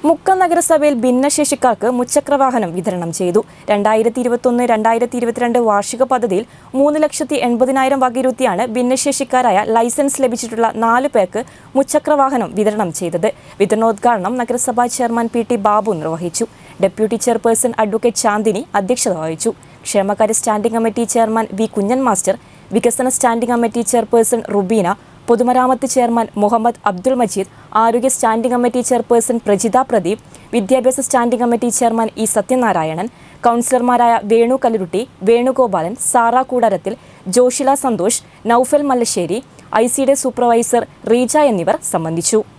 മുക്കം നഗരസഭയിൽ ഭിന്നശേഷിക്കാർക്ക് മുച്ചക്രവാഹനം വിതരണം ചെയ്തു രണ്ടായിരത്തി ഇരുപത്തൊന്ന് രണ്ടായിരത്തി ഇരുപത്തിരണ്ട് വാർഷിക പദ്ധതിയിൽ മൂന്ന് ലക്ഷത്തി എൺപതിനായിരം വകയിരുത്തിയാണ് ഭിന്നശേഷിക്കാരായ ലൈസൻസ് ലഭിച്ചിട്ടുള്ള നാല് പേർക്ക് മുച്ചക്രവാഹനം വിതരണം ചെയ്തത് വിതരണോദ്ഘാടനം നഗരസഭാ ചെയർമാൻ പി ടി ബാബു നിർവഹിച്ചു ഡെപ്യൂട്ടി ചെയർപേഴ്സൺ അഡ്വക്കേറ്റ് ശാന്തിനി അധ്യക്ഷത വഹിച്ചു ക്ഷേമകാര്യ standing committee chairman V Kunhan master വികസന സ്റ്റാൻഡിംഗ് കമ്മിറ്റി ചെയർപേഴ്സൺ റുബീന പൊതുമരാമത്ത് ചെയർമാൻ മുഹമ്മദ് അബ്ദുൾ മജീദ് ആരോഗ്യ standing committee chairperson Prajitha Pradeep വിദ്യാഭ്യാസ standing committee chairman E Sathyanarayanan കൗൺസിലർമാരായ വേണു കല്ലുരുട്ടി വേണുഗോപാലൻ സാറ കൂടരത്തിൽ ജോഷില സന്തോഷ് നൌഫൽ മല്ലശ്ശേരി ഐ സിയുടെ സൂപ്പർവൈസർ റീജ എന്നിവർ സംബന്ധിച്ചു